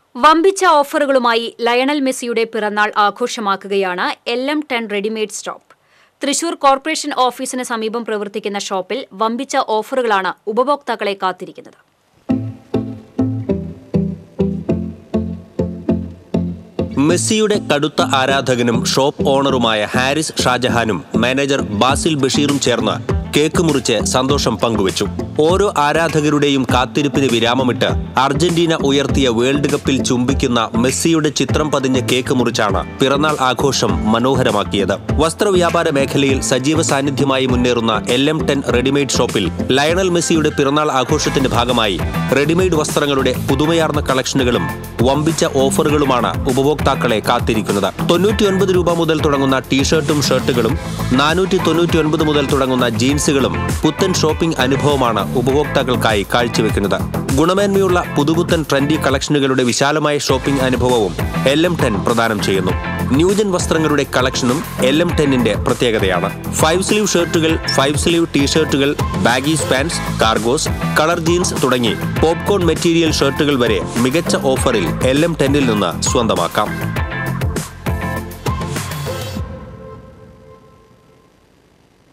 വമ്പിച്ച ഓഫറുകളുമായി ലയണൽ മെസ്സിയുടെ പിറന്നാൾ ആഘോഷമാക്കുകയാണ് L M ten readymade stop Thrissur corporation ഓഫീസിന് സമീപം പ്രവർത്തിക്കുന്ന ഷോപ്പിൽ വമ്പിച്ച ഓഫറുകളാണ് ഉപഭോക്താക്കളെ കാത്തിരിക്കുന്നത് മെസ്സിയുടെ കടുത്ത ആരാധകനും ഷോപ്പ് ഓണറുമായ ഹാരിസ് ഷാജഹാനും മാനേജർ ബാസിൽ ബഷീറും ചേർന്ന് കേക്ക് മുറിച്ച് സന്തോഷം പങ്കുവച്ചു ഓരോ ആരാധകരുടെയും കാത്തിരിപ്പിന് വിരാമമിട്ട് അർജന്റീന ഉയർത്തിയ വേൾഡ് കപ്പിൽ ചുംബിക്കുന്ന മെസ്സിയുടെ ചിത്രം പതിഞ്ഞ കേക്ക് മുറിച്ചാണ് പിറന്നാൾ ആഘോഷം മനോഹരമാക്കിയത് വസ്ത്രവ്യാപാര മേഖലയിൽ സജീവ സാന്നിധ്യമായി മുന്നേറുന്ന എൽ എം ടെൻ റെഡിമെയ്ഡ് ഷോപ്പിൽ ലയണൽ മെസ്സിയുടെ പിറന്നാൾ ആഘോഷത്തിന്റെ ഭാഗമായി റെഡിമെയ്ഡ് വസ്ത്രങ്ങളുടെ പുതുമയാർന്ന കളക്ഷനുകളും വമ്പിച്ച ഓഫറുകളുമാണ് ഉപഭോക്താക്കളെ കാത്തിരിക്കുന്നത് തൊണ്ണൂറ്റിയൊൻപത് രൂപ മുതൽ തുടങ്ങുന്ന ടീഷർട്ടും ഷർട്ടുകളും നാനൂറ്റി തൊണ്ണൂറ്റിയൊൻപത് മുതൽ തുടങ്ങുന്ന ജീൻസുകളും പുത്തൻ ഷോപ്പിംഗ് അനുഭവമാണ് ഉപഭോക്താക്കൾക്കായി കാഴ്ചവെക്കുന്നത് ഗുണമേന്മയുള്ള പുതുപുത്തൻ ട്രെൻഡി കളക്ഷനുകളുടെ വിശാലമായ ഷോപ്പിംഗ് അനുഭവവും എൽ എം ടെൻ പ്രദാനം ചെയ്യുന്നു ന്യൂജൻ വസ്ത്രങ്ങളുടെ കളക്ഷനും എൽ എം ടെന്നിന്റെ പ്രത്യേകതയാണ് ഫൈവ് സ്ലീവ് ഷർട്ടുകൾ ഫൈവ് സ്ലീവ് ടീഷർട്ടുകൾ baggies pants cargos colour jeans തുടങ്ങി പോപ്കോൺ മെറ്റീരിയൽ ഷർട്ടുകൾ വരെ മികച്ച ഓഫറിൽ എൽ എം ടെന്നിൽ നിന്ന് സ്വന്തമാക്കാം